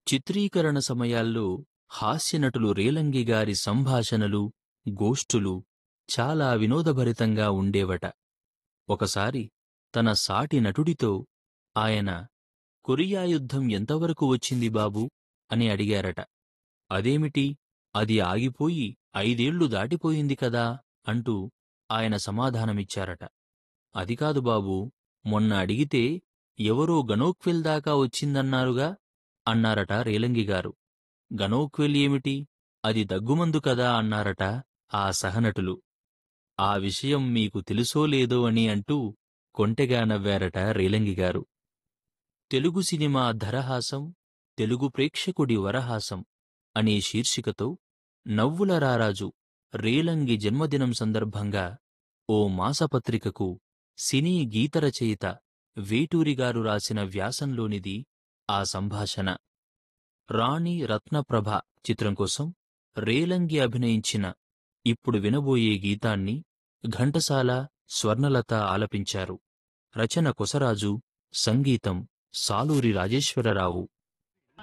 చిత్రీకరణ సమయాల్లో హాస్యనటులు రేలంగి గారి సంభాషణలు గోష్ఠులు చాలా వినోదభరితంగా ఉండేవట ఒకసారి తన సాటి నటుడితో ఆయన కొరియా యుద్ధం ఎంతవరకు వచ్చింది బాబూ అని అడిగారట అదేమిటి అది ఆగిపోయి ఐదేళ్లు దాటిపోయింది కదా అంటూ ఆయన సమాధానమిచ్చారట అది కాదు బాబూ మొన్న అడిగితే ఎవరో గనోక్వెల్ దాకా వచ్చిందన్నారుగా అన్నారట రేలంగిగారు గనోక్వెల్ ఏమిటి అది దగ్గుమందు కదా అన్నారట ఆ సహనటులు ఆ విషయం మీకు తెలుసో లేదో అని అంటూ కొంటెగా నవ్వారట రేలంగిగారు తెలుగు సినిమా ధరహాసం తెలుగు ప్రేక్షకుడి వరహాసం అనే శీర్షికతో నవ్వుల రారాజు రేలంగి జన్మదినం సందర్భంగా ఓ మాసపత్రికకు సినీ గీతరచయిత వేటూరిగారు రాసిన వ్యాసంలోనిది ఆ సంభాషణ రాణి రత్నప్రభ చిత్రం కోసం రేలంగి అభినయించిన ఇప్పుడు వినబోయే గీతాన్ని ఘంటసాల స్వర్ణలత ఆలపించారు రచన కొసరాజు సంగీతం సాలూరి రాజేశ్వరరావు